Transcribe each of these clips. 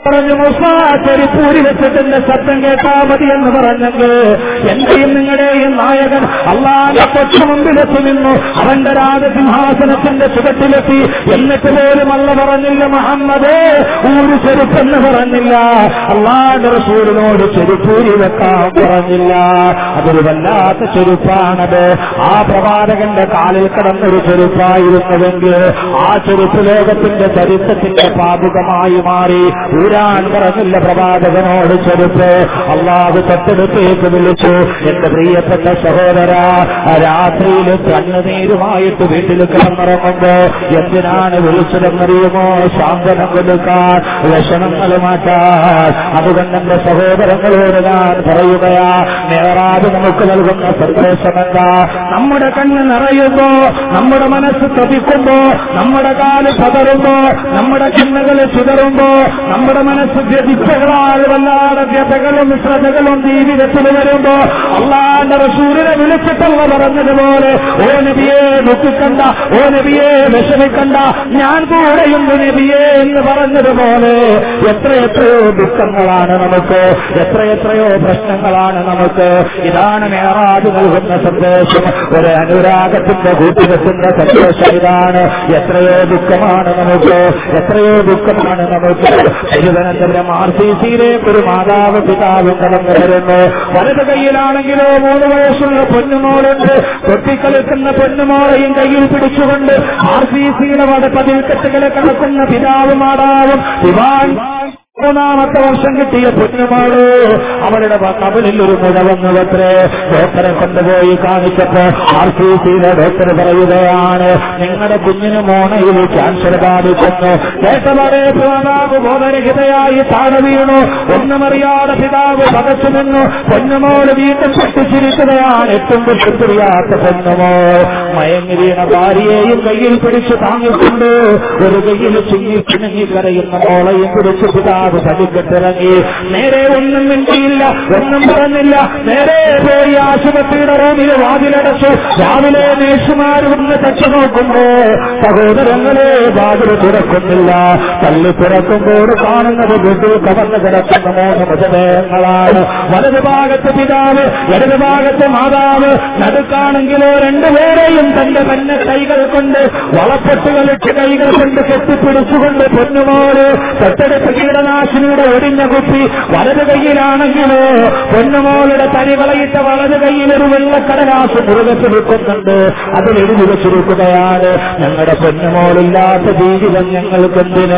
പറഞ്ഞു മുസാച്ചരി പൂരി വെച്ചിട്ടുണ്ട് ശബ്ദം കേട്ടാ മതി എന്ന് പറഞ്ഞെങ്കിൽ എന്റെയും നിങ്ങളുടെയും നായകൻ അള്ളാന്റെ തൊട്ടു മുമ്പിലെത്തി നിന്നു അവന്റെ രാജസിംഹാസനത്തിന്റെ ചുവട്ടിലെത്തി എന്നിട്ട് പോലും അല്ല പറഞ്ഞില്ല മുഹമ്മദേ ഊര് ചെരുപ്പെന്ന് പറഞ്ഞില്ല അള്ളാന്റെ റസൂലിനോട് ചെരുപ്പൂരി വെക്കാൻ പറഞ്ഞില്ല അതൊരു വല്ലാത്ത ചെരുപ്പാണത് ആ പ്രവാചകന്റെ കാലിൽ കിടന്നൊരു ചെരുപ്പായിരുന്നുവെങ്കിൽ ആ ചെരുപ്പ് ലോകത്തിന്റെ ചരിത്രത്തിന്റെ പാപുകമായി മാറി ഊരാൻ പറഞ്ഞില്ല പ്രവാചകനോട് ചെരുപ്പ് അള്ളാഹു തൊട്ടടുത്തേക്ക് വിളിച്ചു എന്റെ പ്രിയപ്പെട്ട സഹോദര രാത്രിയിൽ കണ്ണുനീരുമായിട്ട് വീട്ടിൽ കിടന്നിറങ്ങുമ്പോ എന്തിനാണ് വിളിച്ചതെന്നറിയുമോ ശാന്തനം കൊടുക്കാൻ ലക്ഷണങ്ങൾ മാറ്റാൻ അതുകൊണ്ട് എന്റെ സഹോദരങ്ങളോട് ഞാൻ പറയുകയാ നേറാതെ നമുക്ക് നൽകുന്ന സന്ദേശമെന്താ നമ്മുടെ കണ്ണ് നിറയുമ്പോ നമ്മുടെ മനസ്സ് തപിക്കുമ്പോ നമ്മുടെ കാല് പതറുമ്പോ നമ്മുടെ കണ്ണുകൾ ചിതറുമ്പോ നമ്മുടെ മനസ്സ് വ്യതിപ്പകളാൽ വല്ലാതെ വ്യതകളും ശ്രദ്ധകളും ജീവിതത്തിൽ വരുമ്പോ അള്ളാന്റെ റസൂലിനെ വിളിച്ചിട്ടുള്ള പറഞ്ഞതുപോലെ ഓ നബിയെ ദുഃഖിക്കണ്ട ഓ നബിയെ വിഷമിക്കണ്ട ഞാൻ കൂടെയുണ്ട് നബിയെ എന്ന് പറഞ്ഞതുപോലെ എത്രയെത്രയോ ദുഃഖങ്ങളാണ് നമുക്ക് എത്രയെത്രയോ പ്രശ്നങ്ങളാണ് നമുക്ക് ഇതാണ് മേറാജ് നൽകുന്ന സന്ദേശം ഒരു അനുരാഗത്തിന്റെ കൂട്ടുകെട്ടുന്ന സന്ദേശം ഇതാണ് എത്രയോ ദുഃഖമാണ് നമുക്ക് എത്രയോ ദുഃഖമാണ് നമുക്ക് തിരുവനന്തപുരം ആർ സി സിയിലേക്ക് ഒരു മാതാവ് പിതാവും കടന്നു വരുന്നു വലത് കയ്യിലാണെങ്കിലോ മൂന്ന് വയസ്സുള്ള പൊന്നുമോളുണ്ട് കൊട്ടിക്കളിക്കുന്ന പൊന്നുമോളെയും കയ്യിൽ പിടിച്ചുകൊണ്ട് ആർ സി സിയുടെ വടപ്പതിൽ കെട്ടുകളെ കടക്കുന്ന പിതാവും മാതാവും ദിവാൻ മൂന്നാമത്തെ വർഷം കിട്ടിയ പൊന്നുമോള് അവരുടെ കബലിൽ ഒരു മുഴ വന്നതത്രേ ഡോക്ടറെ കൊണ്ടുപോയി കാണിച്ചപ്പോ ആർ സി സിയിലെ ഡോക്ടർ പറയുകയാണ് നിങ്ങളുടെ കുഞ്ഞിന് മോണയിൽ ക്യാൻസർ ബാധിക്കുന്നു കേട്ടവരെ പിതാവ് ബോധരഹിതയായി താഴെ വീണു ഒന്നുമറിയാതെ പിതാവ് പകച്ചു നിന്നു പൊന്നുമോള് വീണ്ടും പൊട്ടിച്ചിരിക്കുകയാണ് എട്ടും പൊട്ടിത്തിരിയാത്ത പൊന്നുമോ മയങ്ങി വീണ ഭാര്യയെയും കയ്യിൽ പിടിച്ചു താങ്ങിക്കൊണ്ട് ഒരു കയ്യിൽ ചിങ്ങി ചിണങ്ങി കരയുന്ന മോളെയും പിടിച്ച് പിതാവ് പതിക്കെട്ടിറങ്ങി നേരെ ഒന്നും മിണ്ടിയില്ല ഒന്നും പറഞ്ഞില്ല നേരെ പോയി ആശുപത്രിയുടെ റൂമിൽ വാതിലടച്ചു രാവിലെ നേഴ്സുമാർ വന്ന് തച്ചു നോക്കുമ്പോ സഹോദരങ്ങളെ വാതിൽ തുറക്കുന്നില്ല തള്ളി തുറക്കുമ്പോൾ കാണുന്നത് വീട്ടിൽ കവർന്നു കിടക്കുന്ന മൂന്ന് മൃതദേഹങ്ങളാണ് വലതു ഭാഗത്ത് പിതാവ് ഇടതു ഭാഗത്ത് മാതാവ് നടുക്കാണെങ്കിലോ രണ്ടുപേരെയും തന്റെ തന്നെ കൈകൾ കൊണ്ട് വളപ്പൊട്ടുകളിട്ട് കൈകൾ കൊണ്ട് കെട്ടിപ്പിടിച്ചുകൊണ്ട് പൊന്നുമോര് തൊട്ടടുത്ത് കീടനാശിനിയുടെ ഒടിഞ്ഞ കുപ്പി വലത് കൈയിലാണെങ്കിലോ പൊന്നുമോളുടെ തരികളയിട്ട് വലത് കൈയിൽ ഒരു വെള്ളക്കടലാസ് മുറുകെ പിടിക്കുന്നുണ്ട് അതിൽ എഴുതി വെച്ചിരിക്കുകയാണ് ഞങ്ങളുടെ പൊന്നുമോളില്ലാത്ത ജീവിതം ഞങ്ങൾക്കെന്തിന്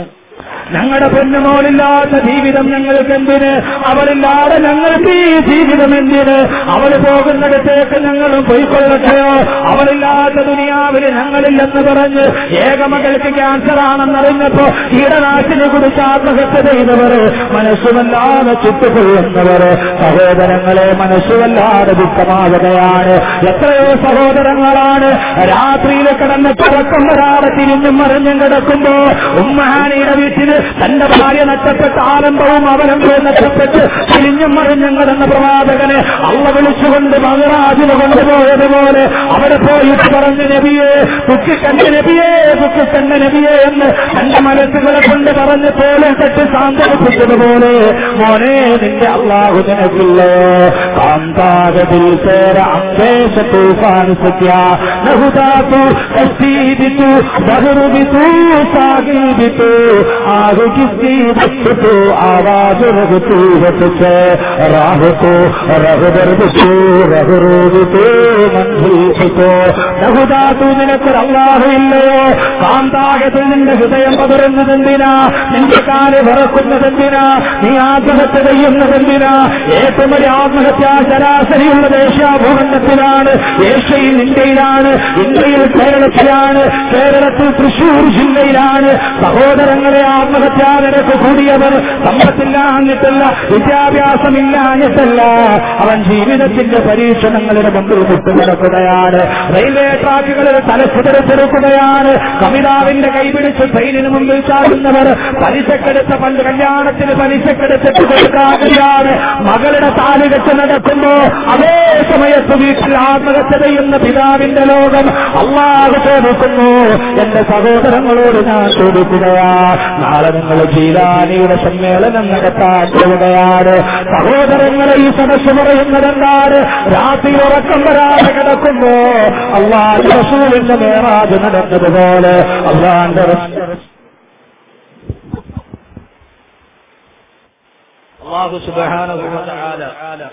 ഞങ്ങളുടെ പൊന്നുമോളില്ലാത്ത ജീവിതം ഞങ്ങൾക്ക് എന്തിന് അവളില്ലാതെ ഞങ്ങൾക്ക് ഈ ജീവിതം എന്തിന് അവൾ പോകുന്നിടത്തേക്ക് ഞങ്ങളും പോയിക്കൊള്ളട്ടെയോ അവളില്ലാത്ത ദുനിയാവിൽ ഞങ്ങളില്ലെന്ന് പറഞ്ഞ് ഏകമകൾക്ക് ക്യാൻസർ ആണെന്നറിഞ്ഞപ്പോ കീടനാശിനെ കുറിച്ച് ആത്മഹത്യ ചെയ്തവർ മനസ്സുമല്ലാതെ ചുട്ടുകൊള്ളുന്നവർ സഹോദരങ്ങളെ മനസ്സുമല്ലാതെ ദുഃഖമാകുകയാണ് എത്രയോ സഹോദരങ്ങളാണ് രാത്രിയിൽ കിടന്ന് തുറക്കം വരാതെ തിരിഞ്ഞും മറിഞ്ഞും കിടക്കുമ്പോ ഉമ്മഹാനിയുടെ വീട്ടില് തന്റെ ഭാര്യ നഷ്ടപ്പെട്ട ആരംഭവും അവലംബവും നഷ്ടപ്പെട്ട് തിരിഞ്ഞും മറിഞ്ഞും കിടന്ന പ്രവാചകനെ അള്ള വിളിച്ചുകൊണ്ട് മകരാജിന് കൊണ്ടുപോയതുപോലെ അവിടെ പോയിട്ട് പറഞ്ഞു നബിയെ ദുഃഖിക്കണ്ട നബിയെ ദുഃഖിക്കണ്ട നബിയെ എന്ന് തന്റെ മനസ്സുകളെ കൊണ്ട് പറഞ്ഞ് പോലെ തെറ്റ് സാന്ത്വനിപ്പിച്ചതുപോലെ മോനെ നിന്റെ അള്ളാഹു നിനക്കില്ലോ കാന്താകതിൽ പേര അമ്പേശ തൂഫാൻ സത്യ നഹുദാത്തു കസ്തീബിത്തു ബഹുറുബിത്തു സാഗീബിത്തു ആഹു കിസ്തി ബിത്തു ആവാജ് രഘുത്തു ഹത്തുച്ച് രാഹുത്തു രഘുദർബിത്തു രഘുറൂബിത്തു മൻഭീഷിത്തു നഹുദാത്തു നിനക്കൊരു അള്ളാഹു ഇല്ലയോ കാന്താകത്തിൽ നിന്റെ ഹൃദയം പകരുന്നതെന്തിനാ നിന്റെ കാല് വിറക്കുന്നതെന്തിനാ നീ ആത്മഹത്യ ചെയ്യുന്നതെന്തിനാ ഏറ്റവും വലിയ ആത്മഹത്യാ ശരാശരിയുള്ള ദേശീയ ഭൂഖണ്ഡത്തിലാണ് ഏഷ്യയിൽ ഇന്ത്യയിലാണ് ഇന്ത്യയിൽ കേരളത്തിലാണ് കേരളത്തിൽ തൃശൂർ ജില്ലയിലാണ് സഹോദരങ്ങളെ ആത്മഹത്യാ നിരക്ക് കൂടിയവർ സമ്പത്തില്ലാഞ്ഞിട്ടല്ല വിദ്യാഭ്യാസമില്ലാഞ്ഞിട്ടല്ല അവൻ ജീവിതത്തിന്റെ പരീക്ഷണങ്ങളുടെ മുമ്പിൽ മുട്ടുകിടക്കുകയാണ് റെയിൽവേ ട്രാക്കുകളിൽ തലക്കുതിരച്ചെടുക്കുകയാണ് കവിതാവിന്റെ കൈപിടിച്ച് ട്രെയിനിന് മുമ്പിൽ ചാടുന്നവർ പലിശക്കെടുത്ത പണ്ട് കല്യാണത്തിന് പലിശക്കെടുത്തിട്ട് കൊടുക്കാതെയാണ് മകളുടെ താലി വെച്ച് നടക്കുമ്പോ അതേ സമയത്ത് വീട്ടിൽ ആത്മഹത്യ ചെയ്യുന്ന പിതാവിന്റെ ലോകം അള്ളാഹു ചോദിക്കുന്നു എന്റെ സഹോദരങ്ങളോട് ഞാൻ ചോദിക്കുകയാ നാളെ നിങ്ങൾ ജീലാനിയുടെ സമ്മേളനം നടത്താൻ പോവുകയാണ് സഹോദരങ്ങളെ ഈ സദസ് പറയുന്നത് എന്താണ് രാത്രി ഉറക്കം വരാതെ കിടക്കുന്നു അള്ളാഹ് റസൂലിന്റെ മേറാജ് നടന്നതുപോലെ അള്ളാന്റെ അള്ളാഹു സുബ്ഹാനഹു വ തആല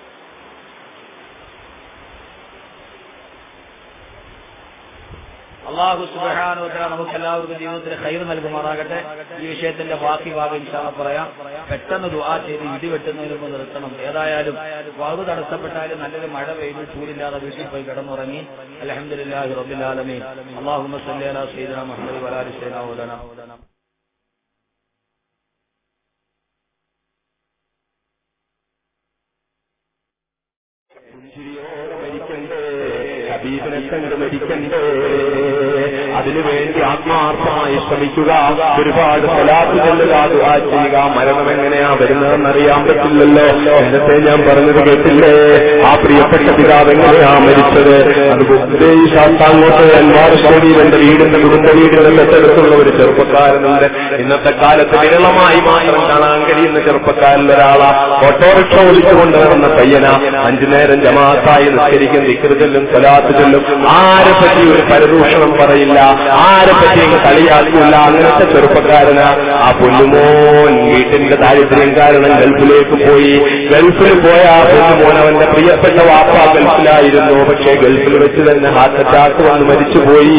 അള്ളാഹു സുബ്ഹാനഹു വ തആല നമുക്ക് എല്ലാവർക്കും ജീവിതത്തിൽ ഖൈർ നൽകുമാറാകട്ടെ ഈ വിഷയത്തിന്റെ ബാക്കി ഭാഗം ഇൻഷാല്ല പറയാം പെട്ടെന്ന് ദുആ ചെയ്ത് ഇടി വെട്ടുന്നതിന് മുമ്പ് നിർത്തണം ഏതായാലും വാവ് തടസ്സപ്പെട്ടാലും നല്ലൊരു മഴ പെയ്ത് ചൂടില്ലാതെ വീട്ടിൽ പോയി കിടന്നുറങ്ങി അൽഹംദുലില്ലാഹി റബ്ബിൽ ആലമീൻ അല്ലാഹുമ്മ സല്ലി അലാ സയ്യിദിനാ മുഹമ്മദ് വ അലാ ആലി സയ്യിദിനാ മൗലാനാ പുഞ്ചിരിയോടെ മരിക്കണ്ടേ ഹബീബിനെ കണ്ട് മരിക്കണ്ടേ അതിനുവേണ്ടി ആത്മാർത്ഥമായി ശ്രമിക്കുക ഒരുപാട് സ്ഥലാത്ത് ചെല്ലുക ദുആ ചെയ്യുക മരണം എങ്ങനെയാ വരുന്നതെന്ന് അറിയാൻ പറ്റില്ലല്ലോ നേരത്തെ ഞാൻ പറഞ്ഞത് കേട്ടില്ലേ ആ പ്രിയപ്പെട്ട പിതാവ് എങ്ങനെയാ മരിച്ചത് അത് ഈ ശാസ്താങ്ങോട്ട് അൻവാർ ശരീരന്റെ വീടിന്റെ കുടുംബ വീടിന്റെ തൊട്ടടുത്തുള്ള ഒരു ചെറുപ്പക്കാരനുണ്ട് ഇന്നത്തെ കാലത്ത് വിരളമായി മാത്രം കാണാൻ കഴിയുന്ന ചെറുപ്പക്കാരിൽ ഒരാളാ ഓട്ടോറിക്ഷ ഓടിച്ചുകൊണ്ട് നടന്ന പയ്യന അഞ്ചു നേരം ജമാഅത്തായി നിസ്കരിക്കും വികൃതല്ലും സ്വലാത്ത് ചൊല്ലും ആരെ പറ്റി ഒരു പരദൂഷണം പറയില്ല ആരെ പറ്റിയും കളിയാക്കില്ല അങ്ങനത്തെ ചെറുപ്പക്കാരന് ആ പൊന്നുമോൻ വീട്ടിന്റെ ദാരിദ്ര്യം കാരണം ഗൾഫിലേക്ക് പോയി ഗൾഫിൽ പോയ ആ പൊന്നുമോൻ അവന്റെ പ്രിയപ്പെട്ട വാപ്പ ഗൾഫിലായിരുന്നു പക്ഷേ ഗൾഫിൽ വെച്ച് തന്നെ ഹാർട്ട് അറ്റാക്ക് വന്ന് മരിച്ചുപോയി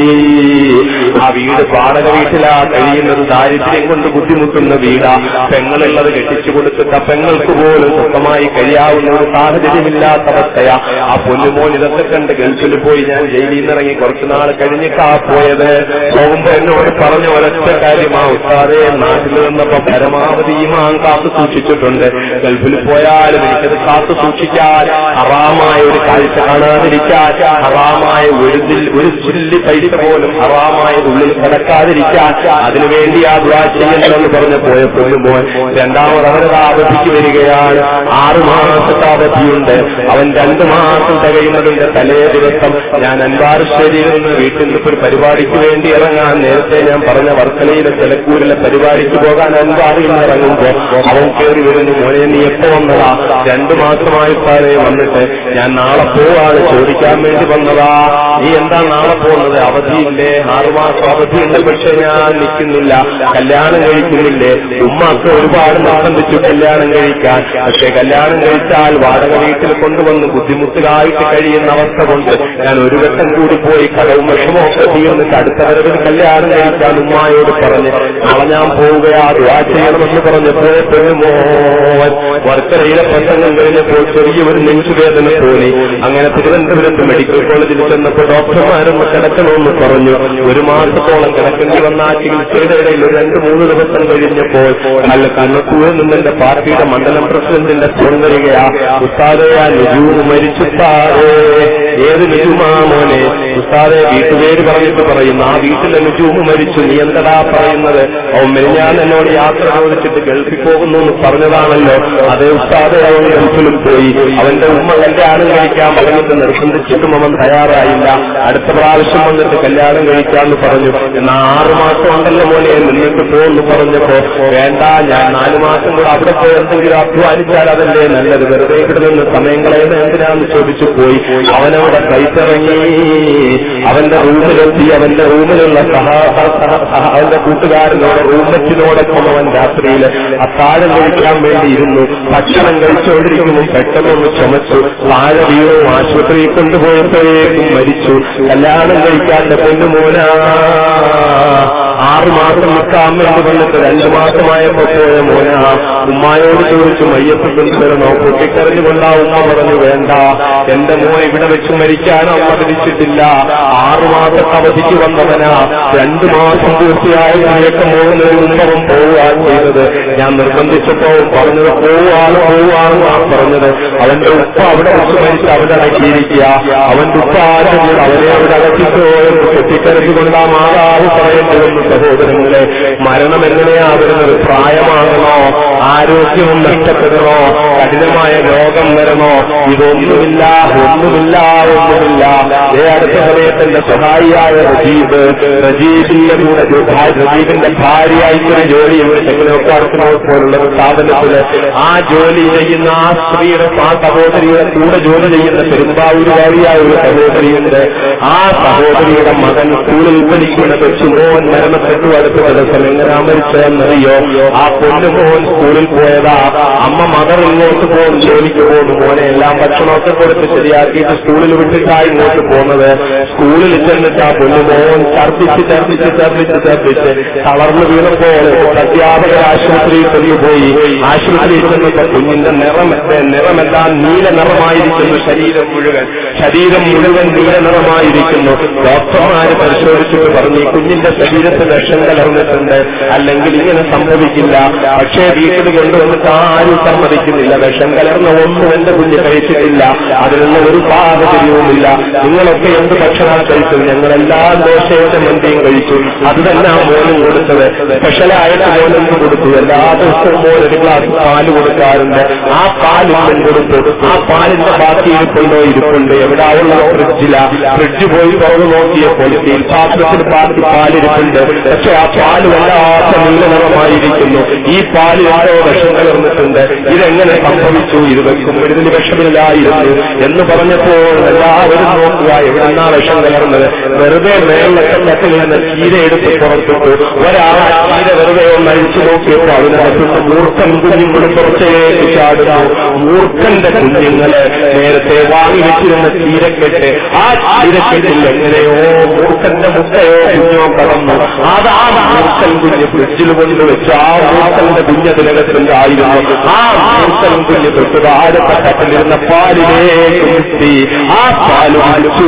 ആ വീട് വാടക വീട്ടിലാ കഴിയുന്നത് ദാരിദ്ര്യം കൊണ്ട് ബുദ്ധിമുട്ടുന്ന വീടാ പെങ്ങളുള്ളത് കെട്ടിച്ചു കൊടുത്തിട്ട് ആ പെങ്ങൾക്ക് പോലും സ്വന്തമായി കഴിയാവുന്ന ഒരു സാഹചര്യമില്ലാത്ത അവസ്ഥയാ ആ പൊന്നുമോൻ ഇതൊക്കെ കണ്ട് ഗൾഫിൽ പോയി ഞാൻ ജയിലിൽ നിന്ന് ഇറങ്ങി കുറച്ചു നാൾ കഴിഞ്ഞിട്ടാ പോയത് പോകുമ്പോ എന്നോട് പറഞ്ഞ ഒരൊറ്റ കാര്യമാ ഉസ്താദെ നാട്ടിൽ നിന്നപ്പോ പരമാവധി ഈമാൻ കാത്തു സൂക്ഷിച്ചിട്ടുണ്ട് ഗൾഫിൽ പോയാലും എനിക്കത് കാത്തു സൂക്ഷിക്കാൻ ഹറാമായ ഒരു കാഴ്ച കാണാതിരിക്കാൻ ഹറാമായ ഒരു ദിൽ- ഒരു ചില്ലി പൈസ പോലും ഹറാമായ ഉള്ളിൽ കിടക്കാതിരിക്കാൻ അതിനുവേണ്ടി ആ ദ്വാ ചെയ്യണമെന്ന് പറഞ്ഞ് പോയപ്പോഴും മോൻ രണ്ടാമത് അവനത് അവധിക്ക് വരികയാണ് ആറ് മാസത്തെ അവധിയുണ്ട് അവൻ രണ്ടു മാസം തികയുന്നതിന്റെ തലേ ദിവസം ഞാൻ അൻവാർശ്ശേരിയിൽ നിന്ന് വീട്ടിൽ നിന്ന് ഒരു പരിപാടിക്ക് വേണ്ടി ഇറങ്ങാൻ നേരത്തെ ഞാൻ പറഞ്ഞ വർക്കലയിലെ ചെലക്കൂരിലെ പരിപാടിക്ക് പോകാൻ അൻവാറിൽ നിന്ന് ഇറങ്ങുമ്പോ അവൻ കയറി വരുന്നു മോനെ നീ എപ്പോ വന്നതാ രണ്ടു മാസമായി സാറേ വന്നിട്ട് ഞാൻ നാളെ പോവാണ് ചോദിക്കാൻ വേണ്ടി വന്നതാ നീ എന്താ നാളെ പോകുന്നത് അവധിയില്ലേ ആറുമാസം അവധിയുണ്ട് പക്ഷെ ഞാൻ നിൽക്കുന്നില്ല കല്യാണം കഴിക്കുന്നില്ലേ ഉമ്മാക്ക് ഒരുപാട് നിർബന്ധിച്ചു കല്യാണം കഴിക്കാൻ പക്ഷെ കല്യാണം കഴിച്ചാൽ വാടക വീട്ടിൽ കൊണ്ടുവന്ന് ബുദ്ധിമുട്ടുകായിട്ട് കഴിയുന്ന അവസ്ഥ കൊണ്ട് ഞാൻ ഒരു വട്ടം കൂടി പോയി കടവും വിഷമമൊക്കെ തീർന്നിട്ട് അടുത്ത വരവിൽ കല്യാണം കഴിക്കാൻ ഉമ്മായോട് പറഞ്ഞ് നാളെ ഞാൻ പോവുകയാ ദുആ ചെയ്യണമെന്ന് പറഞ്ഞപ്പോൾ പെരുമോൻ വർക്കരയിലെ പ്രസംഗം കഴിഞ്ഞപ്പോൾ ചെറിയൊരു നെഞ്ചുവേദന തോന്നി അങ്ങനെ തിരുവനന്തപുരത്ത് മെഡിക്കൽ കോളേജിൽ ചെന്നപ്പോൾ ഡോക്ടർമാരും കിടക്കണമെന്ന് പറഞ്ഞു ഒരു മാസത്തോളം കിടക്കേണ്ടി വന്ന ആ ചികിത്സയുടെ ഇടയിൽ ഒരു രണ്ട് മൂന്ന് ദിവസം കഴിഞ്ഞപ്പോൾ നല്ല കണ്ണത്തൂരിൽ നിന്ന് എന്റെ പാർട്ടിയുടെ മണ്ഡലം പ്രസിഡന്റിന്റെ ഫോൺ വരികയാ ഉസ്താദെ ആ നുജൂമ് മരിച്ചുത്താറേ ഏത് നുജുമാ മോനെ ഉസ്താദെ വീട്ടുപേര് പറഞ്ഞിട്ട് പറയുന്നു ആ വീട്ടിലെ നുജൂമ് മരിച്ചു നീ എന്തടാ പറയുന്നത് അവൻ മെരിഞ്ഞാൻ എന്നോട് യാത്ര ചോദിച്ചിട്ട് ഗൾഫിൽ പോകുന്നു എന്ന് പറഞ്ഞതാണല്ലോ അതേ ഉസ്താദെ അവൻ ഗൾഫിലും പോയി അവന്റെ ഉമ്മ കല്യാണം കഴിക്കാൻ പറഞ്ഞിട്ട് നിർബന്ധിച്ചിട്ടും അവൻ തയ്യാറായില്ല അടുത്ത പ്രാവശ്യം വന്നിട്ട് കല്യാണം കഴിക്കാന്ന് പറഞ്ഞു എന്നാ ആറു മാസം ഉണ്ടല്ലോ മോനെ നിന്നിട്ട് പോകുന്നു പറഞ്ഞപ്പോ വേണ്ട ഞാൻ നാലു മാസം കൂടെ അവിടെ പോയി എന്തെങ്കിലും അധ്വാനിച്ചാൽ അതല്ലേ നല്ലത് വെറുതെ ഇവിടെ നിന്ന് സമയം കളയുന്നത് എന്തിനാന്ന് ചോദിച്ചു പോയി അവനവിടെ ഫ്ലൈറ്റ് ഇറങ്ങി അവന്റെ റൂമിലെത്തി അവന്റെ റൂമിലുള്ള സഹ സഹ- സഹ- സഹ- അവന്റെ കൂട്ടുകാരനോട് റൂംമറ്റിനോടൊപ്പം അവൻ രാത്രിയിൽ അത്താഴം കഴിക്കാൻ വേണ്ടി ഇരുന്നു ഭക്ഷണം കഴിച്ചുകൊണ്ടിരിക്കുമ്പോൾ പെട്ടെന്നൊന്ന് ചുമച്ചു താഴെ വീണു ആശുപത്രിയിൽ കൊണ്ടുപോയപ്പോഴേക്കും മരിച്ചു കല്യാണം കഴിക്കാന്റെ പൊന്നുമോനാ ആറ് മാസം നിൽക്കാം എന്ന് പറഞ്ഞിട്ട് രണ്ടു മാസമായപ്പോ പോയ മോന ഉമ്മായോട് ചോദിച്ചു മയ്യത്ത് കൊണ്ടുവരണോ പൊട്ടിക്കരഞ്ഞുകൊണ്ടാ ഉമ്മ പറഞ്ഞു വേണ്ട എന്റെ മോൻ ഇവിടെ വെച്ച് മരിക്കാൻ അമ്മ വിധിച്ചിട്ടില്ല ആറു മാസത്തെ അവധിക്ക് വന്നവനാ രണ്ടു മാസം പൂർത്തിയായതിലേക്ക് പോകുന്നതിന് മുമ്പവും പോവുകയാണ് ചെയ്തത് ഞാൻ നിർബന്ധിച്ചപ്പോ പറഞ്ഞത് പോവാണ് പോവാണെന്നാ പറഞ്ഞത് അവന്റെ ഉപ്പ അവിടെ വെച്ച് മരിച്ച് അവിടെ അടക്കിയിരിക്കുക അവന്റെ ഉപ്പ ആരും അവനെ അവിടെ അടക്കിക്കോ എന്ന് പൊട്ടിക്കരഞ്ഞുകൊണ്ട് ആ മാതാവ് പറയേണ്ടതെന്ന് സഹോദരങ്ങളെ മരണം എങ്ങനെയാ വരുന്നത് പ്രായമാകണോ ആ ആരോഗ്യവും നഷ്ടപ്പെടണോ കഠിനമായ രോഗം വരണോ ഇതൊന്നുമില്ല ഒന്നുമില്ല ഒന്നുമില്ല ഏ അടുത്ത സമയത്ത് എന്റെ സഹായിയായ റജീബ് റജീബിന്റെ കൂടെ ജോ- ഭാ- റജീബിന്റെ ഭാര്യയായിട്ടൊരു ജോലിയുണ്ട് ചെങ്ങനോക്കാർക്കിനോ പോലുള്ള ഒരു സ്ഥാപനത്തില് ആ ജോലി ചെയ്യുന്ന ആ സ്ത്രീയുടെ ആ സഹോദരിയുടെ കൂടെ ജോലി ചെയ്യുന്ന പെരുമ്പാവൂരുകാരിയായ ഒരു സഹോദരിയുണ്ട് ആ സഹോദരിയുടെ മകൻ സ്കൂളിൽ പഠിക്കുന്ന കൊച്ചുമോൻ മരണപ്പെട്ടു അടുത്ത ദിവസം എങ്ങനെയാ മരിച്ചതെന്നറിയോ ആ പൊന്നുമോൻ സ്കൂളിൽ പോയതാ അമ്മ മകർ ഇങ്ങോട്ട് പോകും ജോലിക്ക് പോകുന്നു മോനെ എല്ലാം ഭക്ഷണമൊക്കെ കൊടുത്ത് ശരിയാക്കിയിട്ട് സ്കൂളിൽ വിട്ടിട്ടാ ഇങ്ങോട്ട് പോകുന്നത് സ്കൂളിൽ ചെന്നിട്ട് ആ പൊന്നുമോൻ ഛർദ്ദിച്ച് ഛർദ്ദിച്ച് ഛർദ്ദിച്ച് ഛർദ്ദിച്ച് തളർന്നു വീണപ്പോൾ അധ്യാപകർ ആശുപത്രിയിൽ കൊണ്ടുപോയി ആശുപത്രിയിൽ ചെന്നപ്പോ കുഞ്ഞിന്റെ നിറം നിറമെല്ലാം നീല നിറമായിരിക്കുന്നു ശരീരം മുഴുവൻ ശരീരം മുഴുവൻ നീല നിറമായിരിക്കുന്നു ഡോക്ടർമാര് പരിശോധിച്ചിട്ട് പറഞ്ഞു ഈ കുഞ്ഞിന്റെ ശരീരത്തിൽ വിഷം കലർന്നിട്ടുണ്ട് അല്ലെങ്കിൽ ഇങ്ങനെ സംഭവിക്കില്ല പക്ഷേ വീട്ടിൽ കൊണ്ടുവന്നിട്ട് ആരും സമ്മതിക്കുന്നില്ല വിഷം കലർന്ന ഒന്നും എന്റെ കുഞ്ഞ് കഴിച്ചിട്ടില്ല അതിനുള്ള ഒരു സാഹചര്യവുമില്ല നിങ്ങളൊക്കെ എന്ത് ഭക്ഷണം കഴിച്ചു ഞങ്ങളെല്ലാം ദോശയുടെ മന്തിയും കഴിച്ചു അത് തന്നെ ആ മോനും കൊടുത്തത് സ്പെഷ്യലായിട്ട് മോനും കൊടുത്തു എല്ലാ ദിവസവും മോൻ ഒരു ഗ്ലാസ് പാല് കൊടുക്കാറുണ്ട് ആ പാൽ ഇന്നും കൊടുത്തു ആ പാലിന്റെ ബാക്കി ഇരിപ്പുണ്ടോ ഇരിപ്പുണ്ട് എവിടെ ഉള്ള ഫ്രിഡ്ജില ഫ്രിഡ്ജ് പോയി തുറന്നു നോക്കിയപ്പോൾ സ്റ്റീൽ പാത്രത്തിൽ ബാക്കി പാലിരിപ്പുണ്ട് പക്ഷെ ആ പാല് വല്ലാത്ത നീലനിറമായിരിക്കുന്നു ഈ പാലിൽ ആരോ വിഷം കലർന്നിട്ടുണ്ട് ഇതെങ്ങനെ സംഭവിച്ചു ഇത് വെക്കുമ്പോൾ ഇതിന് വിഷമില്ലായിരുന്നു എന്ന് പറഞ്ഞപ്പോൾ എല്ലാവരും നോക്കുക എവിടെന്നാ വിഷം കലർന്നത് വെറുതെ മേളക്കത്തിൽ നിന്ന് ചീര എടുത്ത് പുറത്തിട്ടു ഒരാൾ ആ ചീര വെറുതെ ഒന്ന് അഴിച്ചു നോക്കിയപ്പോൾ അതിനകത്തുനിന്ന് മൂർഖൻ കുഞ്ഞുങ്ങളും പുറത്തേക്ക് ചാടുന്നു മൂർഖന്റെ കുഞ്ഞുങ്ങള് നേരത്തെ വാങ്ങി വെച്ചിരുന്ന ചീരക്കെട്ട് ആ ചീരക്കെട്ടിൽ എങ്ങനെയോ മൂർഖന്റെ മുട്ടയോ കുഞ്ഞോ കടന്നു അതാ മൂർഖൻ കുഞ്ഞ് ഫ്രിഡ്ജിൽ കൊണ്ടുവച്ച് ആ മൂർഖന്റെ കുഞ്ഞതിനകത്തുണ്ടായിരുന്നു ആ മൂർഖൻ കുഞ്ഞ് തൊട്ട് താഴെപ്പട്ടത്തിലിരുന്ന പാലിലേക്ക് മുത്തി ആ പാല് കുടിച്ചു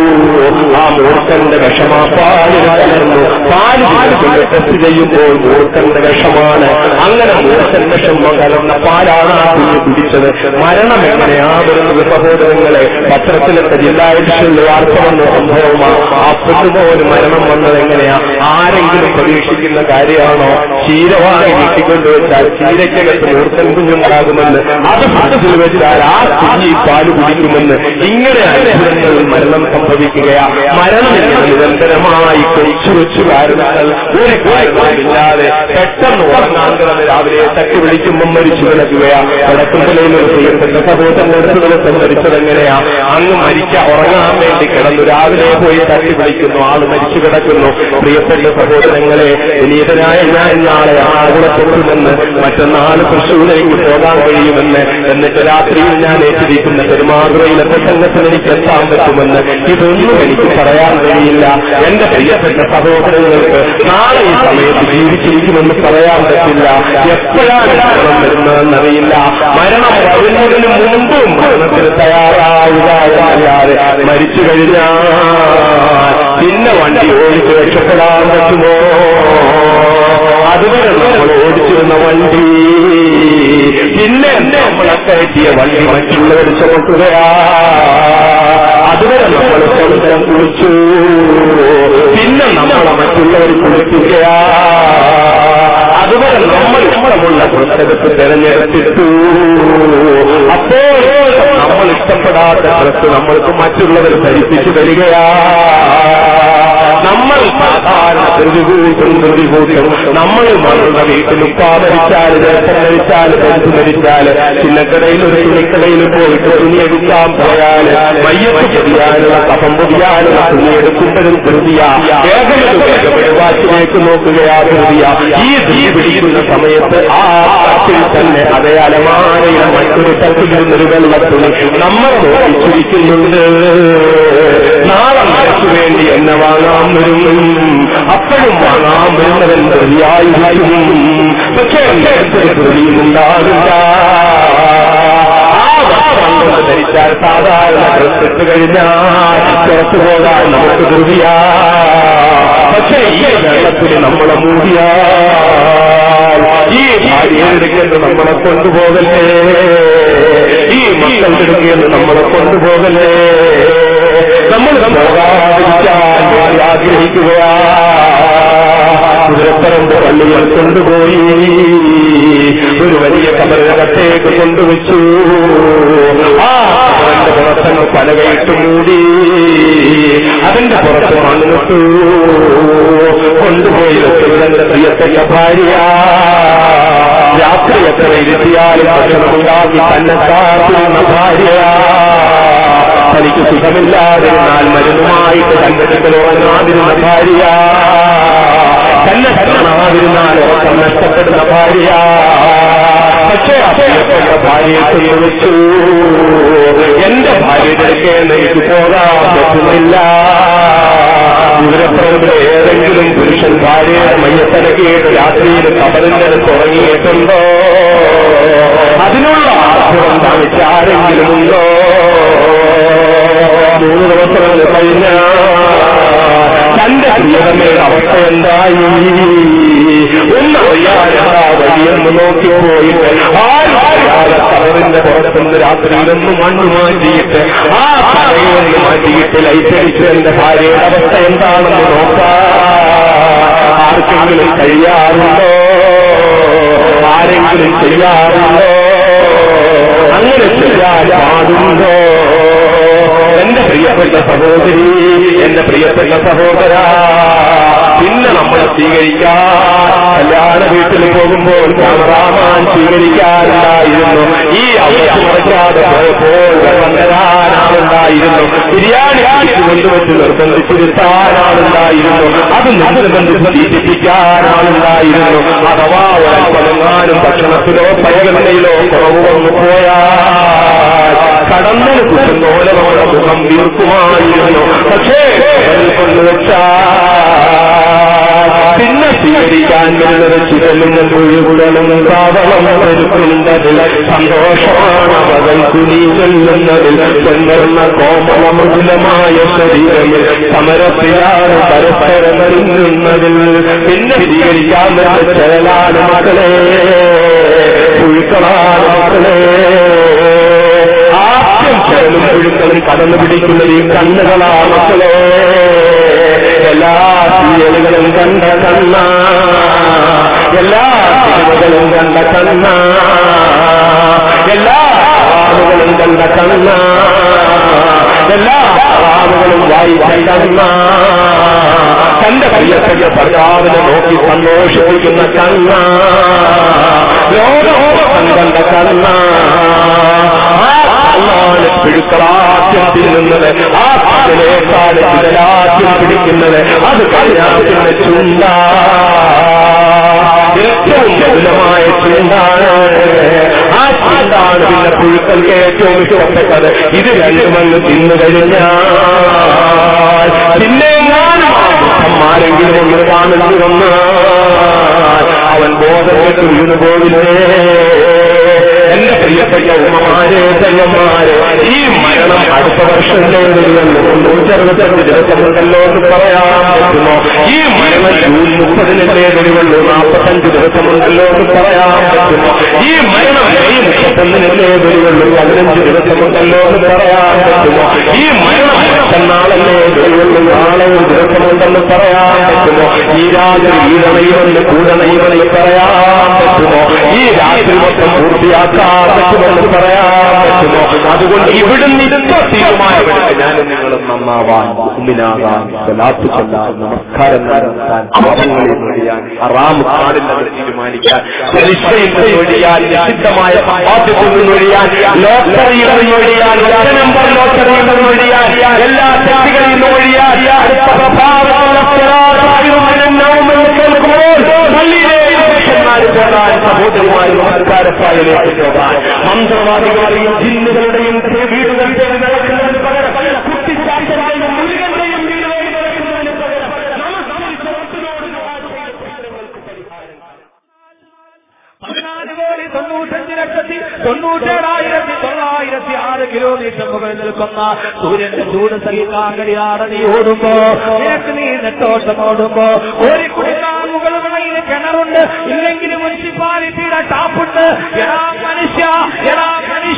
ആ മൂർഖന്റെ വിഷമാ പാലിന് കലർന്നു പാല് കൊണ്ട് ടെസ്റ്റ് ചെയ്യുമ്പോൾ മൂർഖന്റെ വിഷമാണ് അങ്ങനെ മൂർഖൻ വിഷമം കലർന്ന പാലാണ് ആ കുഞ്ഞ് കുടിച്ചത് മരണം എങ്ങനെയാ വരുന്നത് സഹോദരങ്ങളെ പത്രത്തിലൊക്കെ ജില്ലാ എഡിഷനിൽ വാർത്ത വന്ന സംഭവമാണ് ആ പെണ്ണുപോലും മരണം വന്നത് എങ്ങനെയാ ആരെങ്കിലും പ്രതീക്ഷിക്കുന്ന കാര്യമാണോ ചീരവാണി വീട്ടിക്കൊണ്ടുവച്ചാൽ ചീരയ്ക്കകത്ത് മൂർഖൻ കുഞ്ഞുണ്ടാകുമെന്ന് അത് മനസ്സിൽ വെച്ചാൽ ആ കുഞ്ഞി പാല് കുടിക്കുമെന്ന് ഇങ്ങനെ അത്ഭുതങ്ങളിൽ മരണം സംഭവിക്കുകയാ മരണം ഇങ്ങനെ നിരന്തരമായി കൊച്ചു കൊച്ചു കാരണങ്ങൾ ഒരു കാര്യമില്ലാതെ പെട്ടെന്ന് ഉറങ്ങാൻ കിടന്ന് രാവിലെ തട്ടി വിളിക്കുമ്പോൾ മരിച്ചു കിടക്കുകയാ വടക്കുമ്പലയിൽ ഒരു പ്രിയപ്പെട്ട സഹോദരൻ ഒരു ദിവസം മരിച്ചത് എങ്ങനെയാ അങ്ങ് മരിക്ക ഉറങ്ങാൻ വേണ്ടി കിടന്നു രാവിലെ പോയി തട്ടി വിളിക്കുന്നു ആള് മരിച്ചു കിടക്കുന്നു പ്രിയപ്പെട്ട സഹോദരങ്ങളെ വിനീതനായ ഞാൻ നാളെ ആകുളത്തെത്തുമെന്ന് മറ്റന്നാൾ തൃശ്ശൂരിലേക്ക് പോകാൻ കഴിയുമെന്ന് എന്നിട്ട് രാത്രിയിൽ ഞാൻ ഏറ്റിരിക്കുന്ന പെരുമാതുറയിലെ പ്രസംഗത്തിൽ എനിക്ക് എത്താൻ പറ്റുമെന്ന് ഇതൊന്നും എനിക്ക് പറയാൻ കഴിയില്ല എന്റെ പ്രിയപ്പെട്ട സഹോദരങ്ങൾക്ക് നാളെ ഈ സമയത്ത് ജീവിച്ചിരിക്കുമെന്ന് പറയാൻ പറ്റില്ല എപ്പോഴാണ് മരണം വരുന്നതെന്നറിയില്ല മരണം വരുന്നതിന് മുമ്പും മരണത്തിന് തയ്യാറാവുക എന്നല്ലാതെ മരിച്ചു കഴിഞ്ഞാൽ പിന്നെ വണ്ടി ഓടിച്ച് രക്ഷപ്പെടാൻ പറ്റുമോ അതുവരെ നമ്മൾ ഓടിച്ചിരുന്ന വണ്ടി പിന്നെ നമ്മളെ കയറ്റിയ വണ്ടി മറ്റുള്ളവർ ചുമട്ടുകയാ അതുവരെ നമ്മൾ സ്വന്തം കുളിച്ചു പിന്നെ നമ്മളെ മറ്റുള്ളവർ കുളിപ്പിക്കുകയാ അതുവരെ നമ്മൾ ഇഷ്ടമുള്ള പുസ്തകത്തിൽ തിരഞ്ഞെടുത്തിട്ടു അപ്പോൾ നമ്മൾ ഇഷ്ടപ്പെടാത്ത ഡ്രസ് നമ്മൾക്ക് മറ്റുള്ളവർ ധരിപ്പിച്ചു തരികയാ നമ്മൾ സാധാരണ ധൃതികൂട്ടും ധൃതികൂട്ടും നമ്മൾ നമ്മളുടെ വീട്ടിൽ ഉപ്പാ മരിച്ചാൽ ദേശം മരിച്ചാൽ ബന്ധു മരിച്ചാൽ ചിന്നക്കടയിൽ ഒരു തുണിക്കടയിൽ പോയിട്ട് തുണി എടുക്കാൻ പോയാൽ മയ്യത്ത് പൊതിയാനുള്ള കഫം പൊതിയാനുള്ള തുണി എടുക്കുമ്പോഴും ധൃതിയാ വാച്ചിലേക്ക് നോക്കുകയാ ധൃതിയ ഈ ധൃതി പിടിക്കുന്ന സമയത്ത് ആ തട്ടിൽ തന്നെ അതേ അലമാരയുടെ മറ്റൊരു തട്ടിലിരുന്നൊരു വെള്ളത്തുണി നമ്മൾ നോക്കിച്ചിരിക്കുന്നുണ്ട് നാളെ മരയ്ക്ക് വേണ്ടി എന്നെ വാങ്ങാൻ വരും അപ്പോഴും വാങ്ങാൻ വരുന്നവൻ ധൃതിയായിരിക്കും പക്ഷേ എന്റെ ധൃതിയും ഉണ്ടാകില്ല ആ വസ്ത്രം കൊണ്ട് ധരിച്ചാൽ സാധാരണ ഡ്രസ് ഇട്ട് കഴിഞ്ഞാൽ പുറത്തു പോകാൻ നമുക്ക് ധൃതിയാ പക്ഷേ ഈ വെള്ളത്തിൽ നമ്മളെ മൂടിയാൽ ഈ ഭാര്യയെടുക്കുന്നത് നമ്മളെ കൊണ്ടുപോകല്ലേ ഈ മക്കളുടെ എടുക്കുന്നത് നമ്മളെ കൊണ്ടുപോകല്ലേ നമ്മൾ പോകാതിരിക്കാൻ വേണ്ടി ആഗ്രഹിക്കുകയാ കുതിരപ്പറമ്പ് പള്ളികൾ കൊണ്ടുപോയി ഒരു വലിയ കബറിനകത്തേക്ക് കൊണ്ടുവച്ചു ആ കബറിന്റെ പുറത്തങ്ങ് പലകയിട്ട് മൂടി അതിന്റെ പുറത്ത് മണ്ണിട്ടു കൊണ്ടുപോയി വെച്ചവരുടെ പ്രിയപ്പെട്ട ഭാര്യ രാത്രി എത്ര ഇരുത്തിയാലും ഭക്ഷണമുണ്ടാക്കി തന്നെ കാത്തിരുന്ന ഭാര്യ തനിക്ക് സുഖമില്ലാതിരുന്നാൽ മരുന്നുമായിട്ട് കണ്ടെടുക്കൽ ഉറങ്ങാതിരുന്ന ഭാര്യ തന്നെ കാണാതിരുന്നാൽ ഉറക്കം നഷ്ടപ്പെടുന്ന ഭാര്യ പക്ഷേ അപ്രിയപ്പെട്ട ഭാര്യയെ കൊണ്ടുവച്ചു എന്റെ ഭാര്യയുടെ അടുക്കേന്ന് എനിക്ക് പോകാൻ പറ്റുന്നില്ല ദൂരപ്പുറത്തിലെ ഏതെങ്കിലും പുരുഷൻ ഭാര്യയുടെ മയ്യത്തലകിയിട്ട് രാത്രിയിൽ കബറിന്റെ അടുത്ത് ഉറങ്ങിയിട്ടുണ്ടോ അതിനുള്ള ആഗ്രഹം കാണിച്ച ആരെങ്കിലും ഉണ്ടോ മൂന്ന് ദിവസങ്ങൾ കഴിഞ്ഞ തന്റെ പ്രിയതമ്മയുടെ അവസ്ഥ എന്തായി ഒന്നറിയാനെന്താ വഴിയെന്ന് നോക്കിപ്പോയിട്ട് ആരും അറിയാതെ കബറിന്റെ പുറത്തുനിന്ന് രാത്രിയിലൊന്ന് മണ്ണ് മാറ്റിയിട്ട് ആ കരയൊന്ന് മാറ്റിയിട്ട് ലൈറ്റടിച്ച് എന്റെ ഭാര്യയുടെ അവസ്ഥ എന്താണെന്ന് നോക്കാൻ ആർക്കെങ്കിലും കഴിയാറുണ്ടോ ആരെങ്കിലും ചെയ്യാറുണ്ടോ അങ്ങനെ ചെയ്യാൻ പാടുണ്ടോ എന്റെ പ്രിയപ്പെട്ട സഹോദരി എന്റെ പ്രിയപ്പെട്ട സഹോദര പിന്നെ നമ്മൾ സ്വീകരിക്കാൻ കല്യാണ വീട്ടിൽ പോകുമ്പോൾ ക്യാമറാമാൻ സ്വീകരിക്കാറുണ്ടായിരുന്നു ഈ അവസ്ഥ മറക്കാതെ പോയപ്പോൾ വെള്ളം തരാനാളുണ്ടായിരുന്നു ബിരിയാണി ആണിച്ച് കൊണ്ടുവച്ച് നിർബന്ധിച്ചിരുത്താനാളുണ്ടായിരുന്നു അത് നിർബന്ധിച്ച് തീറ്റിപ്പിക്കാനാളുണ്ടായിരുന്നു അഥവാ ഒരൽപ്പമെങ്ങാനും ഭക്ഷണത്തിലോ പരിഗണനയിലോ കുറവ് വന്നു പോയാൽ കടന്നൽ കുറ്റുന്ന പോലെ നമ്മുടെ മുഖം വീർക്കുമായിരുന്നു പക്ഷേ കൊണ്ടുവച്ചാൽ പിന്നെ സ്വീകരിക്കാൻ വരുന്നത് ചിരലും കുഴികുടലും കാവളം വരുത്തുന്നതിൽ സന്തോഷമാണ് അവകൾ കുനി ചൊല്ലുന്നതിൽ ചെന്നിരുന്ന കോമളമൃദുലമായ ശരീരമിൽ സമരത്തിലാണ് പരസ്പരം തിന്നുന്നതിൽ പിന്നെ സ്വീകരിക്കാൻ വരുന്ന ചരലാണ് മക്കളെ പുഴുക്കളാണ് മക്കളെ ആദ്യം ചരലും പുഴുക്കളും കടന്നു പിടിക്കുന്നത് ഈ കണ്ണുകളാ മക്കളെ എല്ലാ സീരിയലുകളും കണ്ട കണ്ണ എല്ലാ സിനിമകളും കണ്ട കണ്ണ എല്ലാ ആളുകളും കണ്ട കണ്ണ എല്ലാ ആളുകളും വായിച്ച കണ്ണ തന്റെ പ്രിയപ്പെട്ട ഭർത്താവിനെ നോക്കി സന്തോഷിപ്പിക്കുന്ന കണ്ണ ലോകം കണ്ട കണ്ണ അള്ളാണ് പിഴുക്കളാദ്യം തിന്നുന്നത് ആ അതിനേക്കാൾ ചിതലാദ്യം പിടിക്കുന്നത് അത് കഴിഞ്ഞാൽ പിന്നെ ചുണ്ട ഏറ്റവും മധുരമായ ചുണ്ടാണ് ആ ചുണ്ടാണ് പിന്നെ പുഴുക്കൾക്ക് ഏറ്റവും ഇഷ്ടപ്പെട്ടത് ഇത് രണ്ടുമങ്ങ് തിന്നു കഴിഞ്ഞാൽ പിന്നെ ആരെങ്കിലും ഒന്ന് കാണുന്നു വന്നാൽ അവൻ ബോധം കെട്ട് വീണു പോവില്ലേ എന്റെ പ്രിയപ്പെട്ട ഉമ്മമാരെ തയ്യന്മാരെ ഈ മരണം അടുത്ത വർഷത്തേക്കുള്ളൂ നൂറ്ററുപത്തഞ്ച് ദിവസമുണ്ടല്ലോ എന്ന് പറയാൻ പറ്റുമോ ഈ മരണം ജൂൺ മുപ്പതിനല്ലേ വരുള്ളൂ നാൽപ്പത്തഞ്ച് ദിവസമുണ്ടല്ലോ എന്ന് പറയാൻ പറ്റുമോ ഈ മരണം മെയ് മുപ്പത്തൊന്നിനല്ലേ വരുള്ളൂ പതിനഞ്ച് ദിവസമുണ്ടല്ലോ എന്ന് പറയാൻ പറ്റുമോ ഈ മരണം മറ്റന്നാളല്ലേ വരുള്ളൂ നാളെ ഒരു ദിവസമുണ്ടെന്ന് പറയാൻ പറ്റുമോ ഈ രാത്രി ഈടണയുമെന്ന് കൂടണയുമെന്ന് പറയാൻ പറ്റുമോ ഈ രാത്രി മൊത്തം പൂർത്തിയാക്കാൻ പറ്റുമെന്ന് പറയാൻ പറ്റുമോ അതുകൊണ്ട് ഇവിടുന്ന് ഇതെന്തോ തീരുമാനമെടുത്ത് ഞാനും നിങ്ങളും നന്നാവാൻ ഉമ്മിനാകാൻ സ്വലാത്ത് ചൊല്ലാൻ നമസ്കാരം നടത്താൻ പാപങ്ങളിൽ ഒഴിയാൻ അറാമ് കാടില്ലെന്ന് തീരുമാനിക്കാൻ പലിശയിൽ നിന്ന് ഒഴിയാൻ നിഷിദ്ധമായ സമ്പാദ്യത്തിൽ നിന്ന് ഒഴിയാൻ ലോട്ടറിയിൽ നിന്ന് ഒഴിയാൻ ഒറ്റ നമ്പർ ലോട്ടറിയിൽ നിന്ന് ഒഴിയാൻ എല്ലാ തെറ്റുകളിൽ നിന്ന് ഒഴിയാൻ അടുത്ത പ്രഭാവമുള്ള സ്വലാത്ത് കേൾക്കുമ്പോൾ പള്ളിയിലെ പുരുഷന്മാര് പോകാൻ സഹോദരിമാരും നമസ്കാരപ്പായിലേക്ക് പോകാൻ മന്ത്രവാദികളുടെയും ജിന്നുകളുടെയും വീടുകൾ തേടി നടക്കുന്നതിന് പകരം കുട്ടിച്ചാത്തന്റെയും മുരുകന്റെയും വീട് തേടി നടക്കുന്നതിന് പകരം നമസ്കരിച്ച റബ്ബിനോട് ദുആ ചെയ്യങ്ങൾക്ക് പരിഹാരം പതിനാല് കോടി തൊണ്ണൂറ്റഞ്ച് ലക്ഷത്തി തൊണ്ണൂറ്റേഴായിരത്തി തൊള്ളായിരത്തി ആറ് കിലോമീറ്റർ മുകളിൽ നിൽക്കുന്ന സൂര്യന്റെ ചൂട് സഹിക്കാൻ കഴിയാതെ നീ ഓടുമ്പോ നിനക്ക് നീ നെട്ടോട്ടം ഓടുമ്പോ കോരിക്കുടിക്കാൻ മുകളിൽ കിണറുണ്ട് ഇല്ലെങ്കിൽ മുനിസിപ്പാലിറ്റിയുടെ ടാപ്പുണ്ട് എടാ മനുഷ്യ എടാ മനുഷ്യ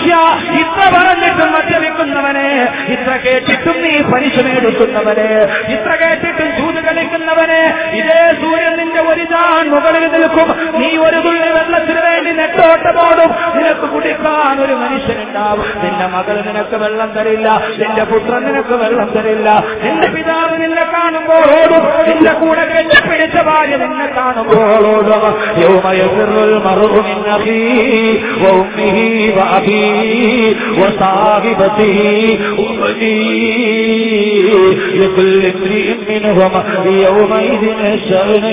മനുഷ്യ ഇത്ര പറഞ്ഞിട്ടും മദ്യപിക്കുന്നവനെ ഇത്ര കേട്ടിട്ടും നീ പലിശ മേടിക്കുന്നവനെ ഇത്ര കേട്ടിട്ടും ചൂത് കളിക്കുന്നവനെ ഇതേ സൂര്യൻ നിന്റെ ഒരു ജാൻ മുകളിൽ നിൽക്കും നീ ഒരു തുള്ളി വെള്ളത്തിന് വേണ്ടി നെട്ടോട്ടമോടും നിനക്ക് കുടിക്കാൻ ഒരു മനുഷ്യനുണ്ടാവും നിന്റെ മകൾ നിനക്ക് വെള്ളം തരില്ല നിന്റെ പുത്രൻ നിനക്ക് വെള്ളം തരില്ല നിന്റെ പിതാവ് നിന്നെ കാണുമ്പോൾ ഓടും നിന്റെ കൂടെ കെട്ടിപ്പിടിച്ച ഭാര്യ നിന്നെ കാണുമ്പോൾ ഓടും യൗമയഫിറുൽ മർഉ മിൻ അഖീഹി വഉമ്മിഹി വഅബീഹി വസാഹിബതിഹി وبنيه لكل امرئ منهم يومئذ شأن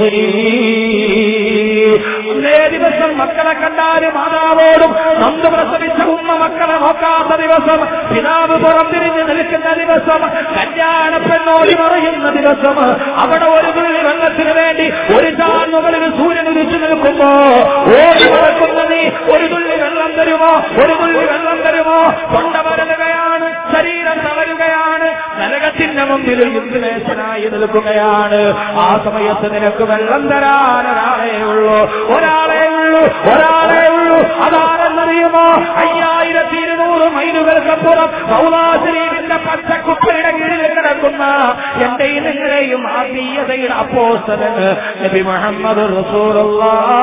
يغنيه അന്നേ ദിവസം മക്കളെ കണ്ടാല് മാതാവോടും നന്ദ് പ്രസവിച്ച ഉമ്മ മക്കളെ നോക്കാത്ത ദിവസം പിതാവ് പുറംതിരിഞ്ഞ് നിൽക്കുന്ന ദിവസം കല്യാണ പെണ്ണോടി മറയുന്ന ദിവസം അവിടെ ഒരു തുള്ളി വെള്ളത്തിന് വേണ്ടി ഒരു ചാന്നുകളിൽ സൂര്യൻ ഉദിച്ചു നിൽക്കുമ്പോ ഓടി നടക്കുന്ന നീ ഒരു തുള്ളി വെള്ളം തരുമോ ഒരു തുള്ളി വെള്ളം തരുമോ കൊണ്ട വരലുകയാണ് ശരീരം തളരുകയാണ് നരകത്തിന്റെ മുമ്പിൽ യുദ്ധവേശനായി നിൽക്കുകയാണ് ആ സമയത്ത് നിനക്ക് വെള്ളം തരാൻ ഒരാളേ ഉള്ളൂ ഒരാളേ ഉള്ളൂ ഒരാളേ ഉള്ളൂ അതാരെന്നറിയുമോ അയ്യായിരത്തി ഇരുന്നൂറ് മൈലുകൾക്കപ്പുറം സൗദാശരീരിന്റെ പച്ചക്കുപ്പയുടെ കീഴിൽ കിടക്കുന്ന എന്റെയും നിങ്ങളെയും ആത്മീയതയുടെ അപ്പോസ്തലന് നബി മുഹമ്മദ് റസൂലുള്ള